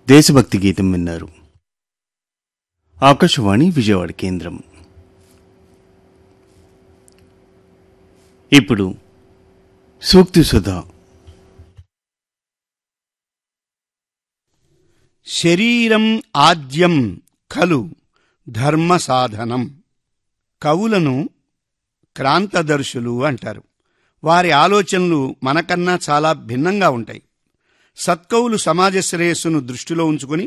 దేశభక్తి గీతం విన్నారు ఆకాశవాణి విజయవాడ కేంద్రం ఇప్పుడు సూక్తి సుధా శరీరం ఆద్యం ఖలు ధర్మ సాధనం కవులను క్రాంతదర్శులు అంటారు వారి ఆలోచనలు మనకన్నా చాలా భిన్నంగా ఉంటాయి సత్కవులు సమాజ శ్రేయస్సును దృష్టిలో ఉంచుకుని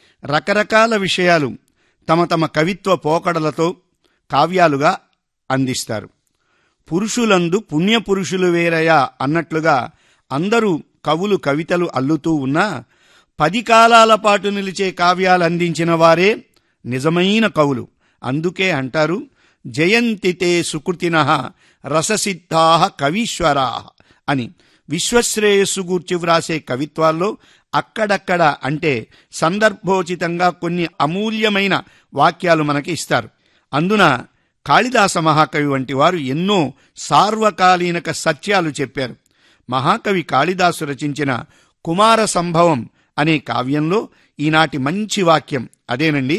రకరకాల విషయాలు తమ తమ కవిత్వ పోకడలతో కావ్యాలుగా అందిస్తారు పురుషులందు పుణ్యపురుషులు వేరయా అన్నట్లుగా అందరూ కవులు కవితలు అల్లుతూ ఉన్నా పది కాలాల పాటు నిలిచే కావ్యాలు అందించిన వారే నిజమైన కవులు అందుకే అంటారు జయంతితే సుకృతిన రససిద్ధా కవీశ్వరా అని విశ్వశ్రేయస్సు గూర్చి వ్రాసే కవిత్వాల్లో అక్కడక్కడ అంటే సందర్భోచితంగా కొన్ని అమూల్యమైన వాక్యాలు మనకి ఇస్తారు అందున కాళిదాస మహాకవి వంటి వారు ఎన్నో సార్వకాలీనక సత్యాలు చెప్పారు మహాకవి కాళిదాసు రచించిన కుమార సంభవం అనే కావ్యంలో ఈనాటి మంచి వాక్యం అదేనండి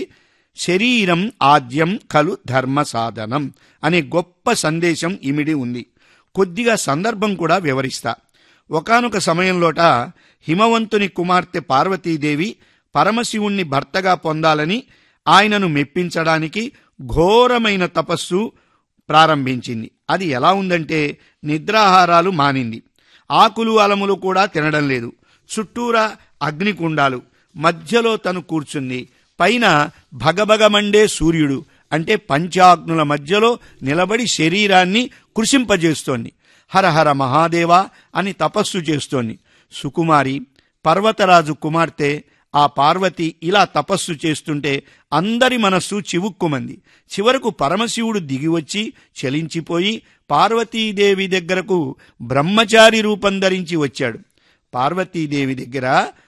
శరీరం ఆద్యం కలు ధర్మ సాధనం అనే గొప్ప సందేశం ఇమిడి ఉంది కొద్దిగా సందర్భం కూడా వివరిస్తా ఒకానొక సమయంలోట హిమవంతుని కుమార్తె పార్వతీదేవి పరమశివుణ్ణి భర్తగా పొందాలని ఆయనను మెప్పించడానికి ఘోరమైన తపస్సు ప్రారంభించింది అది ఎలా ఉందంటే నిద్రాహారాలు మానింది ఆకులు అలములు కూడా తినడం లేదు చుట్టూరా అగ్నికుండాలు మధ్యలో తను కూర్చుంది పైన భగభగమండే సూర్యుడు అంటే పంచాగ్నుల మధ్యలో నిలబడి శరీరాన్ని కృషింపజేస్తోంది హరహర మహాదేవా అని తపస్సు చేస్తోంది సుకుమారి పర్వతరాజు కుమార్తె ఆ పార్వతి ఇలా తపస్సు చేస్తుంటే అందరి మనస్సు చివుక్కుమంది చివరకు పరమశివుడు దిగివచ్చి చలించిపోయి పార్వతీదేవి దగ్గరకు బ్రహ్మచారి రూపం ధరించి వచ్చాడు పార్వతీదేవి దగ్గర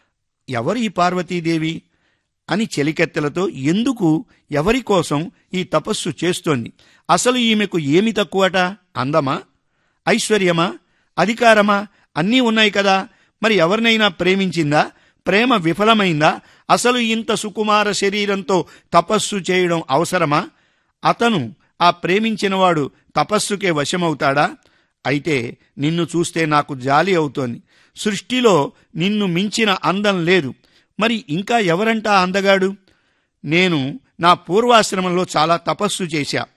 ఎవరు ఈ పార్వతీదేవి అని చెలికెత్తలతో ఎందుకు ఎవరి కోసం ఈ తపస్సు చేస్తోంది అసలు ఈమెకు ఏమి తక్కువట అందమా ఐశ్వర్యమా అధికారమా అన్నీ ఉన్నాయి కదా మరి ఎవరినైనా ప్రేమించిందా ప్రేమ విఫలమైందా అసలు ఇంత సుకుమార శరీరంతో తపస్సు చేయడం అవసరమా అతను ఆ ప్రేమించినవాడు తపస్సుకే వశమవుతాడా అయితే నిన్ను చూస్తే నాకు జాలి అవుతోంది సృష్టిలో నిన్ను మించిన అందం లేదు మరి ఇంకా ఎవరంటా అందగాడు నేను నా పూర్వాశ్రమంలో చాలా తపస్సు చేశా